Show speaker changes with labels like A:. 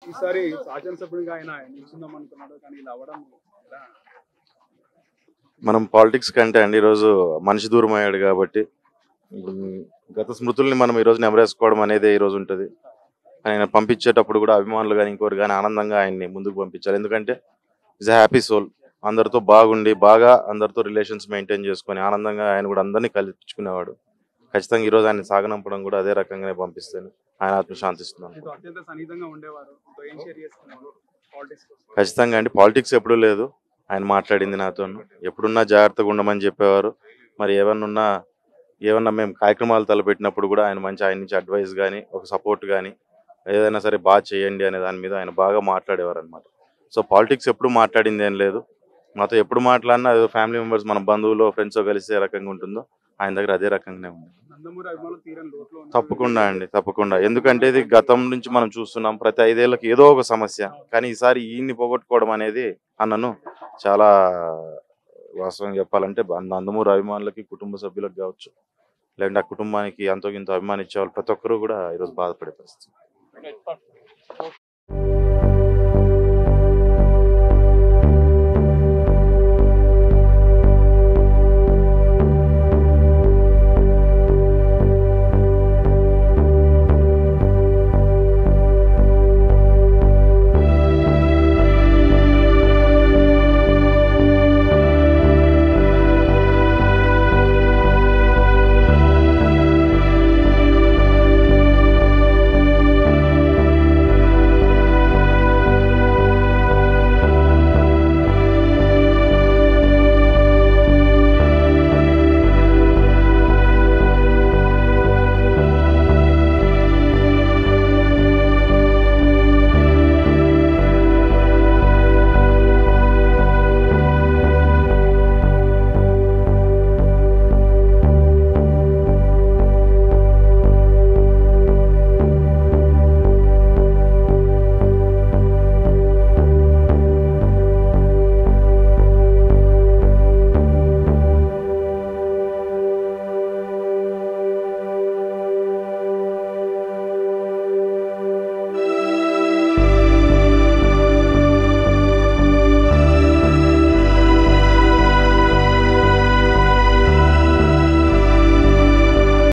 A: ఈసారి శాసనసభ్యుడిగా ఆయన నిల్చుందాం అనుకున్నాడు కానీ ఇలా అవ్వడం ఎలా?
B: మనం పాలిటిక్స్ కంటే అండి ఈరోజు మనిషి దూరం అయ్యాడు కాబట్టి ఇప్పుడు గత స్మృతుల్ని మనం ఈరోజు నెమరేసుకోవడం అనేది ఈ రోజు ఉంటుంది ఆయన పంపించేటప్పుడు కూడా అభిమానులు కానీ ఇంకోరు కానీ ఆనందంగా ఆయన్ని ముందుకు పంపించాలి ఎందుకంటే ఇస్ హ్యాపీ సోల్ అందరితో బాగుండి బాగా అందరితో రిలేషన్స్ మెయింటైన్ చేసుకొని ఆనందంగా ఆయన కూడా అందరినీ కల్పించుకునేవాడు ఖచ్చితంగా ఈరోజు ఆయన సాగనంపడం కూడా అదే రకంగానే పంపిస్తాను ఆయన ఆత్మ శాంతిస్తున్నాను
A: మీతో అత్యంత సన్నిహితంగా ఉండేవారు మీతో ఏం షేర్ చేసుకున్నారు పాలిటిక్స్ కోసం
B: ఖచ్చితంగా అండి పాలిటిక్స్ ఎప్పుడూ లేదు ఆయన మాట్లాడింది నాతో ఎప్పుడున్నా జాగ్రత్తగా ఉండమని చెప్పేవారు మరి ఏమన్నా ఉన్నా ఏమన్నా మేము కార్యక్రమాలు తలపెట్టినప్పుడు కూడా ఆయన మంచి ఆయన నుంచి అడ్వైస్ కానీ ఒక సపోర్ట్ కానీ ఏదైనా సరే బాగా చేయండి అనే దాని మీద ఆయన బాగా మాట్లాడేవారు అనమాట సో పాలిటిక్స్ ఎప్పుడు మాట్లాడింది ఏం లేదు మాతో ఎప్పుడు మాట్లాడినా ఏదో ఫ్యామిలీ మెంబర్స్ మన బంధువులు ఫ్రెండ్స్ కలిసి ఏ రకంగా ఉంటుందో ఆయన దగ్గర అదే రకంగానే ఉంది
A: నందమూరి అభిమానులు తీరని లోట్లో ఉన్నారు.
B: తప్పకుండా అండి తప్పకుండా ఎందుకంటే ఇది గతం నుంచి మనం చూస్తున్నాం ప్రతి ఐదేళ్లకు ఏదో ఒక సమస్య కానీ ఈసారి ఈయన్ని పోగొట్టుకోవడం అనేది అన్నను చాలా వాస్తవం చెప్పాలంటే బ- నందమూరి అభిమానులకి కుటుంబ సభ్యులకు కావచ్చు లేదంటే ఆ కుటుంబానికి ఎంతో ఇంత అభిమానించే వాళ్ళు ప్రతి ఒక్కరూ కూడా ఈరోజు బాధపడే పరిస్థితి